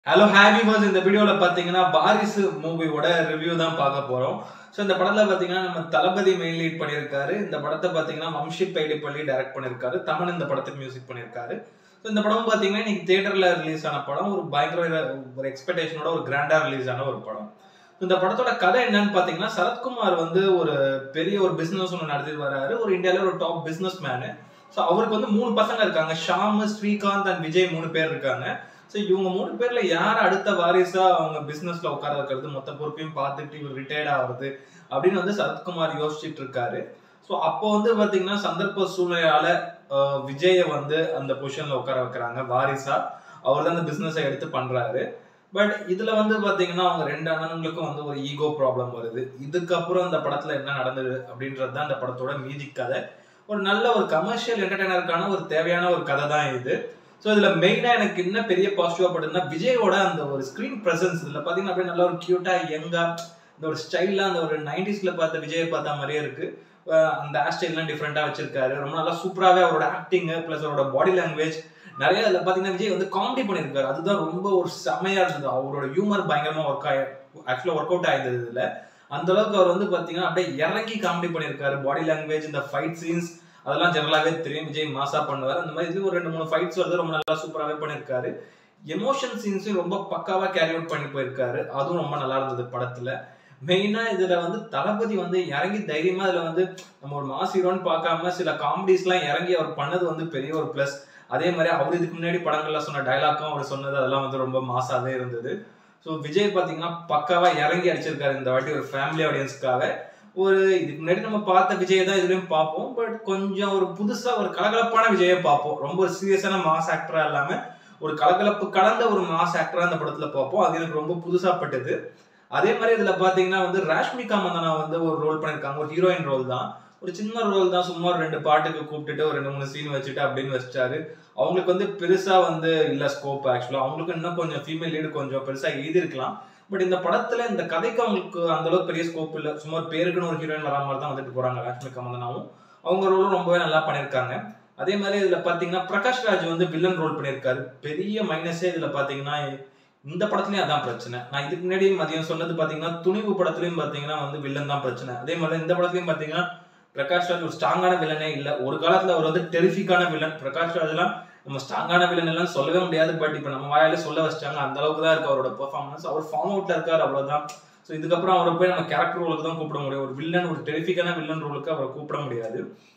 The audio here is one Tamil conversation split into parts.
ஹலோ ஹாப்பி பர்ஸ் இந்த வீடியோல பாத்தீங்கன்னா வாரிசு மூவியோட ரிவ்யூ தான் பார்க்க போறோம் ஸோ இந்த படத்துல பாத்தீங்கன்னா நம்ம தளபதி மெயின் லீட் பண்ணியிருக்காரு இந்த படத்தை பாத்தீங்கன்னா வம்ஷி பைடிப்பள்ளி டைரக்ட் பண்ணியிருக்காரு தமிழ் இந்த படத்துக்கு மியூசிக் பண்ணியிருக்காரு ஸோ இந்த படம் பாத்தீங்கன்னா இன்னைக்கு தியேட்டர்ல ரிலீஸ் ஆன படம் ஒரு பயங்கர ஒரு எக்ஸ்பெக்டேஷனோட ஒரு கிராண்டா ரிலீஸ் ஆன ஒரு படம் இந்த படத்தோட கதை என்னன்னு பாத்தீங்கன்னா சரத்குமார் வந்து ஒரு பெரிய ஒரு பிசினஸ் ஒன்று நடத்திட்டு வராரு ஒரு இந்தியாவில ஒரு டாப் பிசினஸ் மேனு ஸோ அவருக்கு வந்து மூணு பசங்க இருக்காங்க ஷாம் ஸ்ரீகாந்த் அண்ட் விஜய் மூணு பேர் இருக்காங்க ஸோ இவங்க மூணு பேர்ல யார் அடுத்த வாரிசா அவங்க பிசினஸ்ல உட்கார வைக்கிறது மொத்த பொறுப்பையும் பார்த்துட்டு இவர் ரிட்டையர்ட் ஆகுறது அப்படின்னு வந்து சரத்குமார் யோசிச்சுட்டு இருக்காரு ஸோ அப்போ வந்து பாத்தீங்கன்னா சந்தர்ப்ப சூழ்நிலையால ஆஹ், விஜயை வந்து அந்த பொசிஷன்ல உட்கார வைக்கிறாங்க வாரிசா அவர் தான் அந்த பிசினஸை எடுத்து பண்றாரு பட் இதுல வந்து பாத்தீங்கன்னா அவங்க ரெண்டு அண்ணனுங்களுக்கும் வந்து ஒரு ஈகோ ப்ராப்ளம் வருது இதுக்கப்புறம் இந்த படத்துல என்ன நடந்தது அப்படின்றது தான் இந்த படத்தோட மீதி கதை ஒரு நல்ல ஒரு கமர்ஷியல் என்டர்டைனருக்கான ஒரு தேவையான ஒரு கதை தான் இது ஸோ இதுல மெயினா எனக்கு என்ன பெரிய பாசிட்டிவா படுதுன்னா விஜயோட அந்த ஒரு ஸ்கிரீன் பிரசன்ஸ் இதுல பாத்தீங்கன்னா அப்படியே நல்ல ஒரு கியூட்டா யங்கா இந்த ஒரு ஸ்டைலா அந்த ஒரு நைன்டிஸ்ல பார்த்த விஜயை பார்த்த மாதிரியே இருக்கு அஹ் அந்த ஹேர் ஸ்டைல்லாம் டிஃப்ரெண்டா வச்சிருக்காரு ரொம்ப நல்லா சூப்பராகவே அவரோட ஆக்டிங் பிளஸ் அவரோட பாடி லாங்குவேஜ் நிறைய இதுல பாத்தீங்கன்னா விஜய் வந்து காமெடி பண்ணியிருக்காரு அதுதான் ரொம்ப ஒரு செமையா இருந்தது அவரோட ஹியூமர் பயங்கரமா ஒர்க் ஆகி ஆக்சுவலா ஒர்க் அவுட் ஆயிருந்தது இதுல அந்த அளவுக்கு அவர் வந்து பாத்தீங்கன்னா அப்படியே இறங்கி காமெடி பண்ணியிருக்காரு பாடி லாங்குவேஜ் இந்த ஃபைட் சீன்ஸ் அதெல்லாம் ஜெனரலாவே தெரியும் விஜய் மாசா பண்ணுவார் அந்த மாதிரி இது ஒரு ரெண்டு மூணு ஃபைட்ஸ் வருது ரொம்ப நல்லா சூப்பராகவே பண்ணியிருக்காரு எமோஷன் சீன்ஸையும் ரொம்ப பக்காவா கேரி அவுட் பண்ணி போயிருக்காரு அதுவும் ரொம்ப நல்லா இருந்தது படத்துல மெயினா இதுல வந்து தளபதி வந்து இறங்கி தைரியமா இதுல வந்து நம்ம ஒரு மாஸ் ஹீரோன்னு பார்க்காம சில காமெடிஸ் எல்லாம் இறங்கி அவர் பண்ணது வந்து பெரிய ஒரு பிளஸ் அதே மாதிரி அவர் இதுக்கு முன்னாடி படங்கள்ல சொன்ன டைலாக்கும் அவர் சொன்னது அதெல்லாம் வந்து ரொம்ப மாசாவே இருந்தது ஸோ விஜய் பாத்தீங்கன்னா பக்காவா இறங்கி அடிச்சிருக்காரு இந்த வாட்டி ஒரு ஃபேமிலி ஆடியன்ஸ்க்காக ஒரு இதுக்கு முன்னாடி நம்ம பார்த்த விஜய் தான் இதுலயும் பார்ப்போம் பட் கொஞ்சம் ஒரு புதுசா ஒரு கலகலப்பான விஜயை பார்ப்போம் ரொம்ப ஒரு சீரியஸான மாஸ் ஆக்டரா இல்லாம ஒரு கலகலப்பு கலந்த ஒரு மாஸ் ஆக்டரா இந்த படத்துல பார்ப்போம் அது எனக்கு ரொம்ப புதுசா பட்டது அதே மாதிரி இதுல பாத்தீங்கன்னா வந்து ராஷ்மிகா மந்தனா வந்து ஒரு ரோல் பண்ணிருக்காங்க ஒரு ஹீரோயின் ரோல் தான் ஒரு சின்ன ரோல் தான் சும்மா ஒரு ரெண்டு பாட்டுக்கு கூப்பிட்டுட்டு ஒரு ரெண்டு மூணு சீன் வச்சுட்டு அப்படின்னு வச்சிட்டாரு அவங்களுக்கு வந்து பெருசா வந்து இல்ல ஸ்கோப் ஆக்சுவலா அவங்களுக்கு இன்னும் கொஞ்சம் ஃபீமேல் லீடு கொஞ்சம் பெருசா எழுதிருக்கலாம் பட் இந்த படத்துல இந்த கதைக்கு அவங்களுக்கு அந்த அளவுக்கு பெரிய ஸ்கோப் இல்ல சும்மா ஒரு பேருக்குன்னு ஒரு ஹீரோயின் வரா மாதிரி தான் வந்துட்டு போறாங்க ராஷ்மிகா மந்தனாவும் அவங்க ரோலும் ரொம்பவே நல்லா பண்ணிருக்காங்க அதே மாதிரி இதுல பாத்தீங்கன்னா பிரகாஷ் ராஜ் வந்து வில்லன் ரோல் பண்ணியிருக்காரு பெரிய மைனஸே இதுல பாத்தீங்கன்னா இந்த படத்துலயும் அதான் பிரச்சனை நான் இதுக்கு முன்னாடி மதியம் சொன்னது பாத்தீங்கன்னா துணிவு படத்துலயும் பாத்தீங்கன்னா வந்து வில்லன் தான் பிரச்சனை அதே மாதிரி இந்த படத்துலயும் பாத்தீங்கன்னா பிரகாஷ் ராஜ் ஒரு ஸ்ட்ராங்கான வில்லனே இல்ல ஒரு காலத்துல அவர் வந்து டெரிஃபிக்கான வில்லன் பிரகாஷ் ராஜ்லாம் நம்ம ஸ்ட்ராங்கான வில்லன் எல்லாம் சொல்லவே முடியாது பட் இப்ப நம்ம வாயால சொல்ல வச்சிட்டாங்க அந்த அளவுக்கு தான் இருக்கு அவரோட பெர்ஃபார்மன்ஸ் அவர் ஃபார்ம் அவுட்ல இருக்காரு அவ்வளவுதான் ஸோ இதுக்கப்புறம் அவரை போய் நம்ம கேரக்டர் ரோலுக்கு தான் கூப்பிட முடியும் ஒரு வில்லன் ஒரு டெரிஃபிக்கான வில்லன் ரோலுக்கு அவரை கூப்பிட முடியாது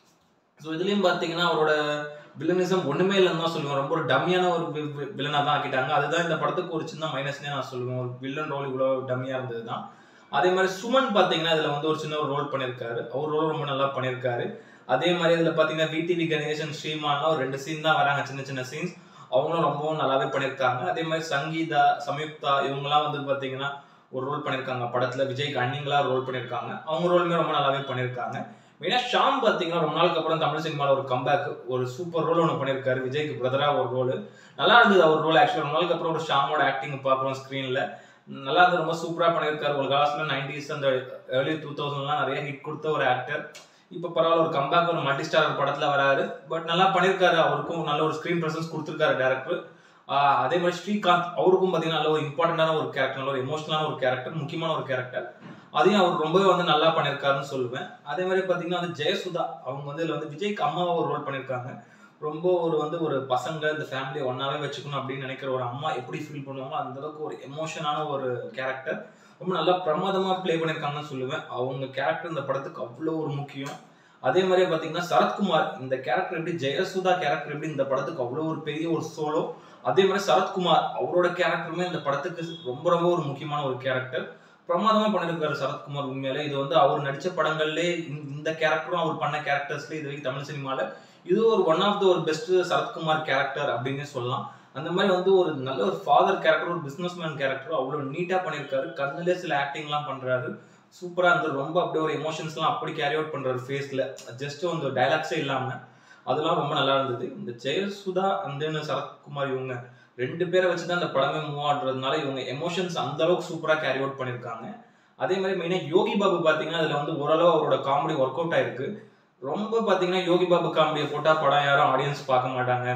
ஸோ இதுலயும் பாத்தீங்கன்னா அவரோட வில்லனிசம் ஒண்ணுமே இல்லைன்னு தான் சொல்லுவேன் ரொம்ப ஒரு டம்மியான ஒரு வில்லனா தான் ஆக்கிட்டாங்க அதுதான் இந்த படத்துக்கு ஒரு சின்ன மைனஸ்னே நான் சொல்லுவேன் ஒரு வில்லன் ரோல் இவ்வளவு டம்மியா இருந்தது தான் அதே மாதிரி சுமன் பாத்தீங்கன்னா இதுல வந்து ஒரு சின்ன ஒரு ரோல் பண்ணியிருக்காரு அவர் ரோல் ரொம்ப நல்லா பண்ணியிருக்காரு அதே மாதிரி இதுல பாத்தீங்கன்னா விடிவி கணேசன் ஸ்ரீமான்லாம் ஒரு ரெண்டு சீன் தான் வராங்க சின்ன சின்ன சீன்ஸ் அவங்களும் ரொம்பவும் நல்லாவே பண்ணியிருக்காங்க அதே மாதிரி சங்கீதா சம்யுக்தா இவங்கெல்லாம் வந்து பாத்தீங்கன்னா ஒரு ரோல் பண்ணியிருக்காங்க படத்துல விஜய்க்கு அண்ணிங்களா ரோல் பண்ணியிருக்காங்க அவங்க ரோலுமே ரொம்ப நல்லாவே பண்ணியிருக்காங்க மெயினா ஷாம் பாத்தீங்கன்னா ரொம்ப நாளுக்கு அப்புறம் தமிழ் சினிமால ஒரு கம்பேக் ஒரு சூப்பர் ரோல் ஒன்று பண்ணியிருக்காரு விஜய்க்கு பிரதரா ஒரு ரோல் நல்லா இருந்தது அவர் ரோல் ஆக்சுவலாக ரொம்ப நாளுக்கு அப்புறம் ஒரு ஷாமோட ஆக்டிங் பார்க்குறோம் ஸ்க்ரீன்ல நல்லா இருந்தது ரொம்ப சூப்பரா பண்ணியிருக்காரு ஒரு காலத்துல நைன்டிஸ் அந்த ஏர்லி டூ தௌசண்ட்லாம் நிறைய ஹிட் கொடுத்த ஒரு ஆக்டர் இப்போ பரவாயில்ல ஒரு கம்பேக் ஒரு மல்டி ஸ்டார் படத்துல வராரு பட் நல்லா பண்ணியிருக்காரு அவருக்கும் நல்ல ஒரு ஸ்க்ரீன் ப்ரெசன்ஸ் கொடுத்துருக்காரு டேரக்டர் அதே மாதிரி ஸ்ரீகாந்த் அவருக்கும் பார்த்தீங்கன்னா நல்ல ஒரு இம்பார்ட்டண்டான ஒரு கேரக்டர் நல்ல ஒரு எமோஷனலான ஒரு கேரக்டர் முக்கியமான ஒரு கேரக்டர் அதையும் அவர் ரொம்பவே வந்து நல்லா பண்ணியிருக்காருன்னு சொல்லுவேன் அதே மாதிரி பார்த்தீங்கன்னா வந்து ஜெயசுதா அவங்க வந்து இதில் வந்து விஜய்க்கு அம்மாவை ஒரு ரோல் பண்ணியிருக்காங்க ரொம்ப ஒரு வந்து ஒரு பசங்க இந்த ஃபேமிலியை ஒன்னாவே வச்சுக்கணும் அப்படின்னு நினைக்கிற ஒரு அம்மா எப்படி ஃபீல் பண்ணுவாங்க அந்த அளவுக்கு ஒரு எமோஷனான ஒரு கேரக்டர் ரொம்ப நல்லா பிரமாதமா ப்ளே பண்ணியிருக்காங்கன்னு சொல்லுவேன் அவங்க கேரக்டர் இந்த படத்துக்கு அவ்வளோ ஒரு முக்கியம் அதே மாதிரி பாத்தீங்கன்னா சரத்குமார் இந்த கேரக்டர் எப்படி ஜெயசுதா கேரக்டர் எப்படி இந்த படத்துக்கு அவ்வளோ ஒரு பெரிய ஒரு சோலோ அதே மாதிரி சரத்குமார் அவரோட கேரக்டருமே இந்த படத்துக்கு ரொம்ப ரொம்ப ஒரு முக்கியமான ஒரு கேரக்டர் பிரமாதமா பண்ணிருக்காரு சரத்குமார் உண்மையிலே இது வந்து அவர் நடிச்ச படங்கள்லே இந்த- இந்த கேரக்டரும் அவர் பண்ண கேரக்டர்ஸ்ல இது வரைக்கும் தமிழ் சினிமால இது ஒரு ஒன் ஆஃப் த ஒரு பெஸ்ட் சரத்குமார் கேரக்டர் அப்படின்னு சொல்லலாம் அந்த மாதிரி வந்து ஒரு நல்ல ஒரு ஃபாதர் கேரக்டர் ஒரு பிசினஸ் மேன் கேரக்டர் அவ்வளவு நீட்டா பண்ணியிருக்காரு கண்ணுலே சில ஆக்டிங்லாம் பண்றாரு சூப்பரா அந்த ரொம்ப அப்படியே ஒரு எமோஷன்ஸ்லாம் அப்படி கேரி அவுட் பண்றாரு ஃபேஸ்ல ஜஸ்ட் அந்த டைலாக்ஸே இல்லாம அதெல்லாம் ரொம்ப நல்லா இருந்தது இந்த ஜெயசுதா அந்த சரத்குமார் இவங்க ரெண்டு பேரை வச்சு தான் இந்த படமே மூவ் ஆடுறதுனால இவங்க எமோஷன்ஸ் அந்த அளவுக்கு சூப்பரா கேரி அவுட் பண்ணியிருக்காங்க அதே மாதிரி மெயினா யோகி பாபு பாத்தீங்கன்னா அதுல வந்து ஓரளவு அவரோட காமெடி ஒர்க் அவுட் ஆயிருக்கு ரொம்ப பாத்தீங்கன்னா யோகி பாபு காமெடியை போட்டா படம் யாரும் ஆடியன்ஸ் பார்க்க மாட்டாங்க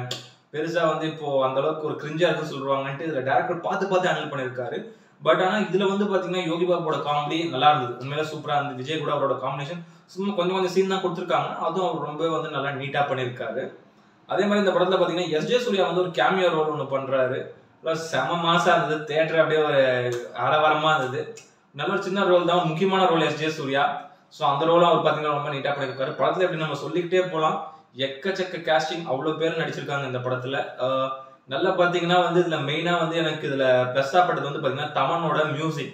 பெருசா வந்து இப்போ அந்த அளவுக்கு ஒரு கிரிஞ்சா இருக்குன்னு சொல்லுவாங்கன்ட்டு இதுல டேரக்டர் பார்த்து பார்த்து ஹேண்டில் பண்ணியிருக்காரு பட் ஆனா இதுல வந்து பாத்தீங்கன்னா யோகி பாபுவோட காமெடி நல்லா இருந்தது உண்மையில சூப்பரா இருந்தது விஜய் கூட அவரோட காம்பினேஷன் சும்மா கொஞ்சம் கொஞ்சம் சீன் தான் கொடுத்துருக்காங்க அதுவும் அவர் ரொம்ப வந்து நல்லா நீட்டா பண்ணியிருக்காரு அதே மாதிரி இந்த படத்துல பாத்தீங்கன்னா எஸ் ஜே சூர்யா வந்து ஒரு கேமியோ ரோல் ஒன்று பண்றாரு ப்ளஸ் செம மாசா இருந்தது தேட்டர் அப்படியே ஒரு ஆரவாரமா இருந்தது நல்ல ஒரு சின்ன ரோல் தான் முக்கியமான role S J Suryah so அந்த ரோலும் அவர் பார்த்தீங்கன்னா ரொம்ப நீட்டாக பண்ணியிருக்காரு படத்தில் எப்படி நம்ம சொல்லிக்கிட்டே போகலாம் எக்கச்சக்க casting அவ்வளோ பேர் நடிச்சிருக்காங்க இந்த படத்தில் நல்லா பார்த்தீங்கன்னா வந்து இதில் மெயினாக வந்து எனக்கு இதில் ப்ளஸ்ஸாக பட்டது வந்து பார்த்தீங்கன்னா தமனோட மியூசிக்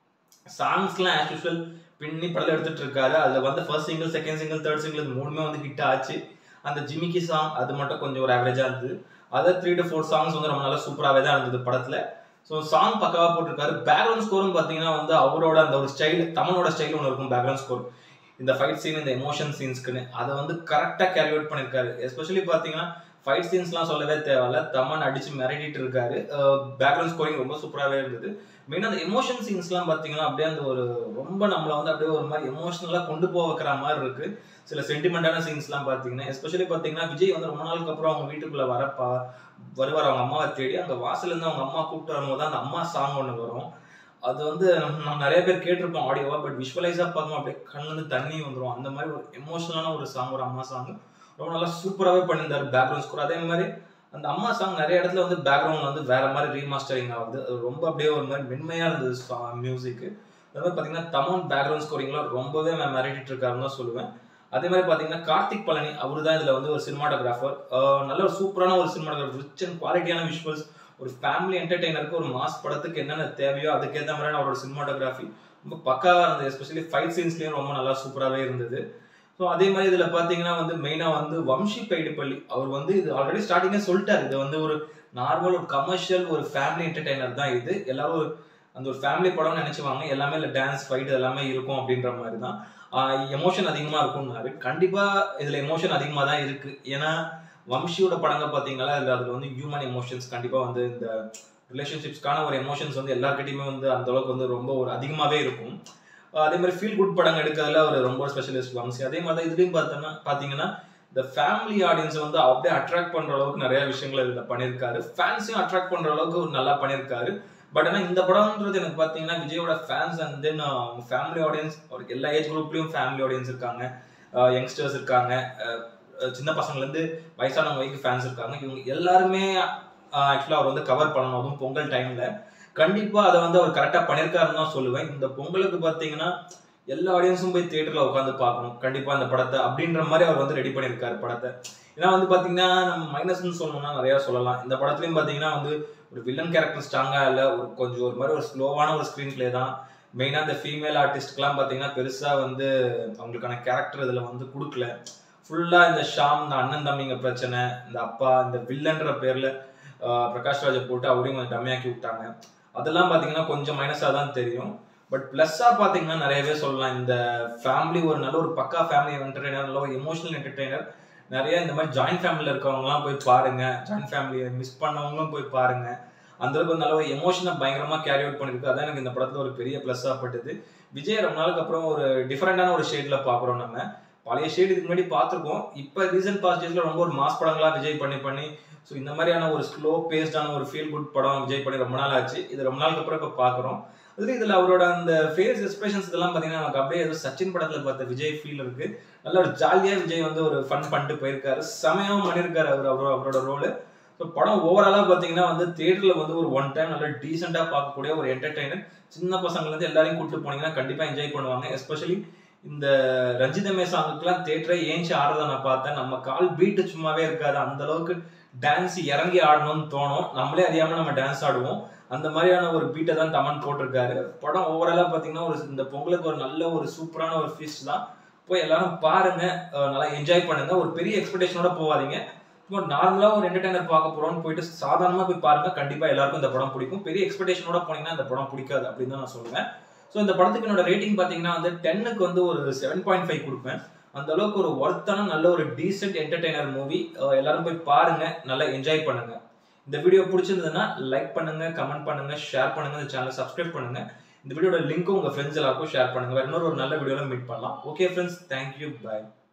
சாங்ஸ்லாம் ஆஸ் யூஸ்வல் பின்னி படத்தில் எடுத்துட்டு இருக்காரு அதில் வந்து first single second single third single இது மூணுமே வந்து ஹிட் ஆச்சு அந்த ஜிமிக்கி சாங் அது மட்டும் கொஞ்சம் ஒரு ஆவரேஜாக இருந்தது other three to four songs வந்து ரொம்ப நல்லா சூப்பராகவே தான் இருந்தது படத்தில் ஸோ சாங் பக்காவாக போட்டிருக்காரு பேக்ரவுண்ட் ஸ்கோரும் பார்த்தீங்கன்னா வந்து அவரோட அந்த ஒரு ஸ்டைல் தமிழோட ஸ்டைல் ஒன்று இருக்கும் பேக்ரவுண்ட் ஸ்கோர் இந்த ஃபைட் சீன் இந்த எமோஷன் சீன்ஸ்க்குன்னு அதை வந்து கரெக்டாக கேரி அவுட் பண்ணியிருக்காரு எஸ்பெஷலி பார்த்தீங்கன்னா ஃபைட் சீன்ஸ்லாம் சொல்லவே தேவையில்ல தமன் அடிச்சு மிரட்டிட்டு இருக்காரு பேக்ரவுண்ட் ஸ்கோரிங் ரொம்ப சூப்பராகவே இருந்தது மெயினாக அந்த எமோஷன் சீன்ஸ்லாம் பார்த்தீங்கன்னா அப்படியே அந்த ஒரு ரொம்ப நம்மளை வந்து அப்படியே ஒரு மாதிரி எமோஷனலாக கொண்டு போக வைக்கிற மாதிரி இருக்கு சில சென்டிமெண்டான சீன்ஸ்லாம் பார்த்தீங்கன்னா எஸ்பெஷலி பார்த்தீங்கன்னா விஜய் வந்து ரொம்ப நாளுக்கு அப்புறம் அவங்க வீட்டுக்குள்ள வரப்பா வருவார் அவங்க அம்மாவை தேடி அங்கே வாசல்லேருந்து அவங்க அம்மா கூப்பிட்டு வரும்போது தான் அந்த அம்மா சாங் ஒன்று வரும் அது வந்து நம்ம நிறைய பேர் கேட்டிருப்போம் ஆடியோவா பட் விஷுவலைஸாக பார்க்கும் அப்படியே கண்ணுலேருந்து தண்ணி வந்துடும் அந்த மாதிரி ஒரு எமோஷனலான ஒரு சாங் ஒரு அம்மா சாங் ரொம்ப நல்லா சூப்பராகவே பண்ணியிருந்தாரு பேக்ரவுண்ட் ஸ்கோர் அதே மாதிரி அந்த அம்மா சாங் நிறைய இடத்துல வந்து பேக்ரவுண்ட் வந்து வேற மாதிரி ரீமாஸ்டரிங் ஆகுது அது ரொம்ப அப்படியே ஒரு மாதிரி மென்மையாக இருந்தது மியூசிக் அதே மாதிரி பார்த்தீங்கன்னா தமன் பேக்ரவுண்ட் ஸ்கோரிங்லாம் ரொம்பவே மிரட்டிட்டு இருக்காருன்னு தான் சொல்லுவேன் அதே மாதிரி பார்த்தீங்கன்னா கார்த்திக் பழனி அவர் தான் இதில் வந்து ஒரு சினிமாட்டோகிராஃபர் நல்ல ஒரு சூப்பரான ஒரு சினிமாட்டோகிராஃபர் ரிச் அண்ட் குவாலிட்டியான விஷுவல்ஸ் ஒரு ஃபேமிலி என்டர்டெய்னருக்கு ஒரு மாஸ் படத்துக்கு என்னென்ன தேவையோ அதுக்கேற்ற மாதிரி அவரோட சினிமாட்டோகிராஃபி ரொம்ப பக்காவாக இருந்தது எஸ்பெஷலி ஃபைட் சீன்ஸ்லேயும் ரொம்ப நல்லா சூப்பராகவே இருந்தது ஸோ அதே மாதிரி இதில் பார்த்தீங்கன்னா வந்து மெயினாக வந்து வம்சி பைடிப்பள்ளி அவர் வந்து இது ஆல்ரெடி ஸ்டார்டிங்கே சொல்லிட்டாரு இது வந்து ஒரு நார்மல் ஒரு கமர்ஷியல் ஒரு ஃபேமிலி என்டர்டெய்னர் தான் இது எல்லாரும் ஒரு அந்த ஒரு ஃபேமிலி படம்னு நினைச்சுவாங்க எல்லாமே இல்லை டான்ஸ் ஃபைட் எல்லாமே இருக்கும் அப்படின்ற மாதிரி தான் எமோஷன் அதிகமாக இருக்கும்னாரு கண்டிப்பாக இதில் எமோஷன் அதிகமாக தான் இருக்கு ஏன்னா வம்சியோட படங்கள் பார்த்தீங்களா அதில் அதில் வந்து ஹியூமன் எமோஷன்ஸ் கண்டிப்பாக வந்து இந்த ரிலேஷன்ஷிப்ஸ்க்கான ஒரு எமோஷன்ஸ் வந்து எல்லாருக்கிட்டையுமே வந்து அந்த அளவுக்கு வந்து ரொம்ப ஒரு அதிகமாகவே இருக்கும் அதே மாதிரி ஃபீல் குட் படம் எடுக்கிறதுல அவர் ரொம்ப ஸ்பெஷலிஸ்ட் வம்சி அதே மாதிரி தான் இதுலேயும் பார்த்தோன்னா பார்த்தீங்கன்னா இந்த ஃபேமிலி ஆடியன்ஸை வந்து அப்படியே அட்ராக்ட் பண்ணுற அளவுக்கு நிறைய விஷயங்கள் இதில் பண்ணியிருக்காரு ஃபேன்ஸையும் அட்ராக்ட் பண்ணுற அளவுக்கு ஒரு நல்லா பண்ணியிருக்காரு பட் ஆனால் இந்த படம்ன்றது எனக்கு பார்த்தீங்கன்னா விஜயோட fans and then family audience அவருக்கு எல்லா ஏஜ் குரூப்லேயும் ஃபேமிலி ஆடியன்ஸ் இருக்காங்க யங்ஸ்டர்ஸ் இருக்காங்க சின்ன பசங்கள்லேருந்து வயசானவங்க வரைக்கும் ஃபேன்ஸ் இருக்காங்க இவங்க எல்லாருமே ஆக்சுவலாக அவர் வந்து கவர் பண்ணணும் அதுவும் பொங்கல் டைமில் கண்டிப்பாக அதை வந்து அவர் கரெக்டாக பண்ணியிருக்காருன்னு தான் சொல்லுவேன் இந்த பொங்கலுக்கு பார்த்தீங்கன்னா எல்லா ஆடியன்ஸும் போய் தியேட்டரில் உட்காந்து பார்க்கணும் கண்டிப்பாக அந்த படத்தை அப்படின்ற மாதிரி அவர் வந்து ரெடி பண்ணியிருக்காரு படத்தை ஏன்னா வந்து பார்த்தீங்கன்னா நம்ம மைனஸ்னு சொல்லணும்னா நிறையா சொல்லலாம் இந்த படத்துலையும் பார்த்தீங்கன்னா வந்து ஒரு வில்லன் கேரக்டர் ஸ்ட்ராங்காக இல்லை ஒரு கொஞ்சம் ஒரு மாதிரி ஒரு ஸ்லோவான ஒரு ஸ்க்ரீன் பிளே தான் மெயினாக இந்த ஃபீமேல் ஆர்டிஸ்ட்க்கெலாம் பார்த்தீங்கன்னா பெருசாக வந்து அவங்களுக்கான கேரக்டர் இதில் வந்து கொடுக்கல ஃபுல்லாக இந்த ஷாம் இந்த அண்ணன் தம்பிங்க பிரச்சனை இந்த அப்பா இந்த வில்லன்ற பேரில் பிரகாஷ் ராஜை போட்டு அவரையும் கொஞ்சம் டம்மியாக்கி விட்டாங்க அதெல்லாம் பார்த்தீங்கன்னா கொஞ்சம் மைனஸாக தான் தெரியும் பட் ப்ளஸ்ஸாக பார்த்தீங்கன்னா நிறையவே சொல்லலாம் இந்த ஃபேமிலி ஒரு நல்ல ஒரு பக்கா ஃபேமிலி என்டர்டைனர் நல்ல ஒரு எமோஷனல் என்டர்டைனர் நிறைய இந்த மாதிரி ஜாயின்ட் ஃபேமிலியில் இருக்கவங்கலாம் போய் பாருங்க ஜாயின்ட் ஃபேமிலியை மிஸ் பண்ணவங்களும் போய் பாருங்க அந்த அளவுக்கு நல்ல ஒரு எமோஷனை பயங்கரமாக கேரி அவுட் பண்ணிருக்கு அதான் எனக்கு இந்த படத்தில் ஒரு பெரிய ப்ளஸ்ஸாக பட்டது விஜய் ரொம்ப நாளுக்கு அப்புறம் ஒரு டிஃப்ரெண்டான ஒரு ஷேடில் பார்க்குறோம் நம்ம பழைய ஷேட் இதுக்கு முன்னாடி பார்த்துருக்கோம் இப்போ ரீசன்ட் பாஸ்ட் டேஸில் ரொம்ப ஒரு மாஸ் படங்களா விஜய் பண்ணி பண்ணி ஸோ இந்த மாதிரியான ஒரு ஸ்லோ பேஸ்டான ஒரு ஃபீல் குட் படம் விஜய் பண்ணி ரொம்ப நாள் ஆச்சு இது ரொம்ப நாளுக்கு அப்புறம் இப்போ பார்க்குறோம் அதுல இதில் அவரோட அந்த ஃபேஸ் எக்ஸ்பிரஷன்ஸ் இதெல்லாம் பார்த்தீங்கன்னா நமக்கு அப்படியே ஏதோ சச்சின் படத்தில் பார்த்த விஜய் ஃபீல் இருக்கு நல்ல ஒரு ஜாலியாக விஜய் வந்து ஒரு ஃபன் பண்ணிட்டு போயிருக்காரு செமையாகவும் பண்ணியிருக்காரு அவர் அவரோட அவரோட ரோலு ஸோ படம் ஓவராலாக பார்த்தீங்கன்னா வந்து தேட்டரில் வந்து ஒரு ஒன் டைம் நல்லா டீசெண்டாக பார்க்கக்கூடிய ஒரு என்டர்டைனர் சின்ன பசங்கள்லேருந்து எல்லாரையும் கூப்பிட்டு போனீங்கன்னா கண்டிப்பாக என்ஜாய் பண்ணுவாங்க எஸ்பெஷலி இந்த ரஞ்சிதமே சாங்குக்கெல்லாம் தேட்டரை ஏஞ்சி ஆடுறத நான் பார்த்தேன் நம்ம கால் பீட்டு சும்மாவே இருக்காது அந்த அளவுக்கு டான்ஸ் இறங்கி ஆடணும்னு தோணும் நம்மளே அறியாமல் நம்ம டான்ஸ் ஆடுவோம் அந்த மாதிரியான ஒரு பீட்டை தான் தமன் போட்டிருக்காரு படம் ஓவராலாக பார்த்தீங்கன்னா ஒரு இந்த பொங்கலுக்கு ஒரு நல்ல ஒரு சூப்பரான ஒரு ஃபீஸ்ட் தான் போய் எல்லாரும் பாருங்க நல்லா என்ஜாய் பண்ணுங்க ஒரு பெரிய எக்ஸ்பெக்டேஷனோட போகாதீங்க சும்மா நார்மலாக ஒரு என்டர்டைனர் பார்க்க போகிறோம்னு போயிட்டு சாதாரணமாக போய் பாருங்க கண்டிப்பாக எல்லாருக்கும் இந்த படம் பிடிக்கும் பெரிய எக்ஸ்பெக்டேஷனோட போனீங்கன்னா இந்த படம் பிடிக்காது அப்படின்னு தான் நான் சொல்லுவேன் ஸோ இந்த படத்துக்கு என்னோட ரேட்டிங் பார்த்தீங்கன்னா வந்து டென்னுக்கு வந்து ஒரு செவன் பாயிண்ட் ஃபைவ் கொடுப்பேன் அந்த அளவுக்கு ஒரு ஒர்த்தான நல்ல ஒரு டீசென்ட் என்டர்டைனர் மூவி எல்லாரும் போய் பாருங்க நல்லா என்ஜாய் பண்ணுங்க இந்த வீடியோ பிடிச்சிருந்ததுன்னா லைக் பண்ணுங்க கமெண்ட் பண்ணுங்க ஷேர் பண்ணுங்க இந்த சேனலை சப்ஸ்கிரைப் பண்ணுங்க இந்த வீடியோட லிங்க்கும் உங்க ஃப்ரெண்ட்ஸ் எல்லாருக்கும் ஷேர் பண்ணுங்க வேற இன்னொரு ஒரு நல்ல வீடியோல மீட் பண்ணலாம் ஓகே ஃப்ரெண்ட்ஸ் தேங்க்யூ பாய்